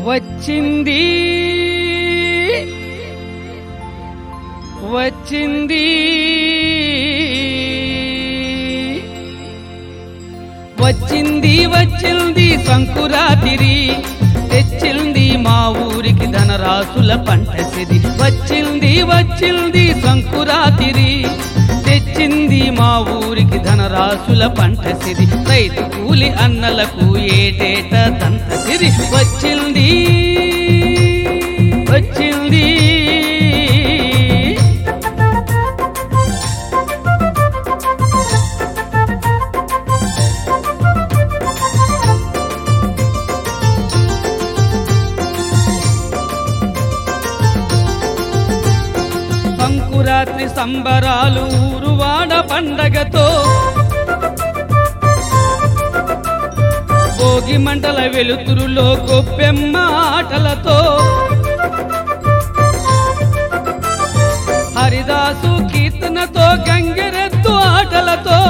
వచ్చింది వచ్చింది వచ్చింది వచ్చింది సంకురాతిరి తెచ్చింది మా ఊరికి ధనరాసుల పంట సిరి వచ్చింది వచ్చింది సంకురాతిరి తెచ్చింది మా ఊరికి ధనరాసుల పంట సిరి రైతు కూలి అన్నలకు ఏటేట తంత సిరి వచ్చింది వచ్చింది సంకురాత్రి సంబరాలు ఊరువాడ పండగతో భోగి మంటల వెలుతురులో గొప్పెమ్మ ఆటలతో హరిదాసు కీర్తనతో గంగెరెత్తు ఆటలతో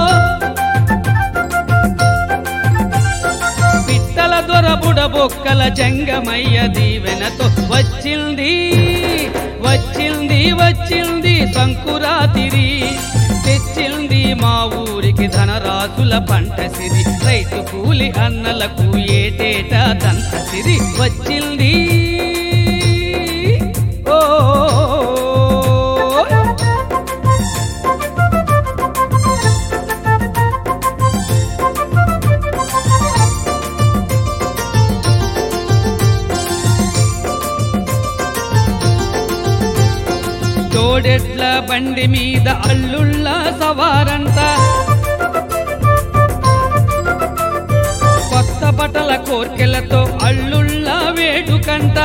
పిట్టల దొరబుడ బొక్కల జంగమయ్య దీవెనతో వచ్చింది వచ్చింది వచ్చింది సంకురాతిరి తెచ్చింది మా ఊరికి ధనరాసుల పంట సిరి రైతు కూలి అన్నలకు ఏటేట దంత సిరి వచ్చింది ఓ తోడెట్ల బండి మీద అల్లుళ్ళ సవారంట కొత్త బట్టల కోర్కెలతో అల్లుళ్ళ వేడుకంట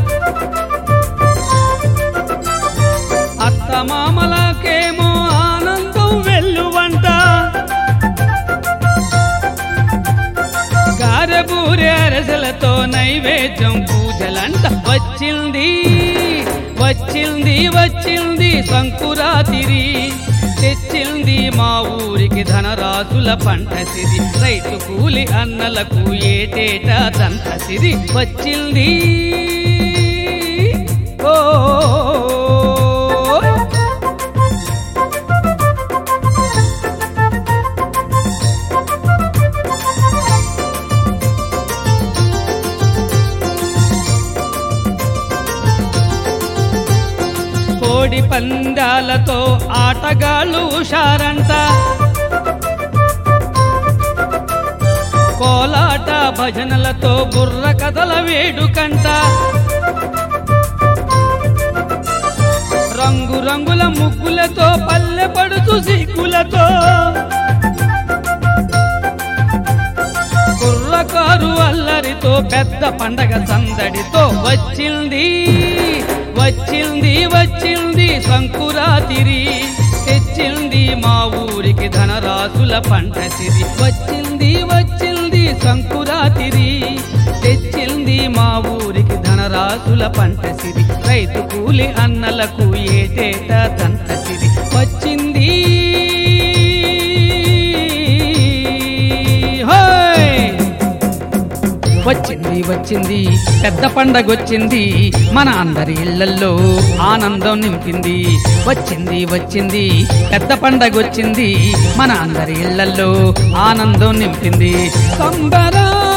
అత్త మామలకేమో ఆనందం వెల్లువంట గారెబూరె అరసలతో నైవేద్యం పూజలంట వచ్చింది వచ్చింది వచ్చింది సంకురాతిరి తెచ్చింది మా ఊరికి ధనరాజుల పంట సిరి రైతు కూలి అన్నలకు ఏటేటా దంత సిరి వచ్చింది ఓ కోడి పందాలతో ఆటగాళ్ళు హుషారంట కోలాట భజనలతో బుర్ర కథల వేడుకంట రంగు రంగుల ముగ్గులతో పల్లె పడుతూ సిగ్గులతో కుర్రకారు అల్లరితో పెద్ద పండగ సందడితో వచ్చింది వచ్చింది వచ్చింది సంకురాతిరి తెచ్చింది మా ఊరికి ధనరాసుల పంట సిరి వచ్చింది వచ్చింది సంకురాతిరి తెచ్చింది మా ఊరికి ధనరాసుల పంట సిరి రైతు కూలి అన్నలకు ఏటేట దంత సిరి వచ్చింది హోయ్ వచ్చింది వచ్చింది పెద్ద పండగొచ్చింది మన అందరి ఇళ్లల్లో ఆనందం నింపింది వచ్చింది వచ్చింది పెద్ద పండగొచ్చింది మన అందరి ఇళ్లల్లో ఆనందం నింపింది సంబరా